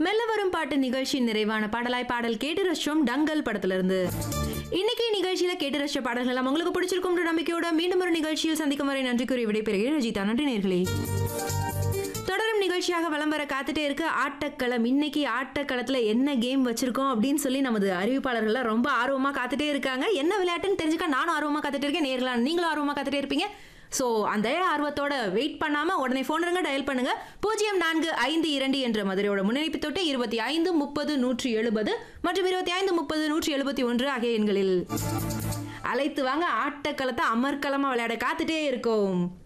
மெல்ல வரும் பாட்டு நிகழ்ச்சி நிறைவான பாடலாய் பாடல் கேட்டு ரசிச்சோம் டங்கல் படத்துல இருந்து இன்னைக்கு நிகழ்ச்சியில கேட்டு ரசிச்ச பாடல்கள் எல்லாம் உங்களுக்கு பிடிச்சிருக்கும் நம்பிக்கையோட மீண்டும் ஒரு நிகழ்ச்சியில் சந்திக்கும் வரை நன்றி கூறி விடைபெறுகிறேன் ரஜிதா நன்றி நேர்களே தொடரும் நிகழ்ச்சியாக வலம் வர காத்துட்டே இருக்கு ஆட்டக்களம் இன்னைக்கு ஆட்டக்களத்துல என்ன கேம் வச்சிருக்கோம் அப்படின்னு சொல்லி நமது அறிவிப்பாளர்கள்லாம் ரொம்ப ஆர்வமா காத்துட்டே இருக்காங்க என்ன விளையாட்டுன்னு தெரிஞ்சுக்க நானும் ஆர்வமா காத்துட்டு இருக்கேன் நேர்களா நீங்களும் ஆர்வமா காத்துட்டே இருப்பீங்க ஸோ அந்த ஆர்வத்தோட வெயிட் பண்ணாம உடனே ஃபோன் இருங்க டயல் பண்ணுங்க பூஜ்ஜியம் நான்கு ஐந்து இரண்டு என்ற மதுரையோட முன்னணிப்பு தொட்டு இருபத்தி ஐந்து முப்பது நூற்றி எழுபது மற்றும் இருபத்தி ஐந்து முப்பது நூற்றி எழுபத்தி ஒன்று ஆகிய எண்களில் அழைத்து வாங்க ஆட்டக்களத்தை அமர்க்களமா விளையாட காத்துட்டே இருக்கோம்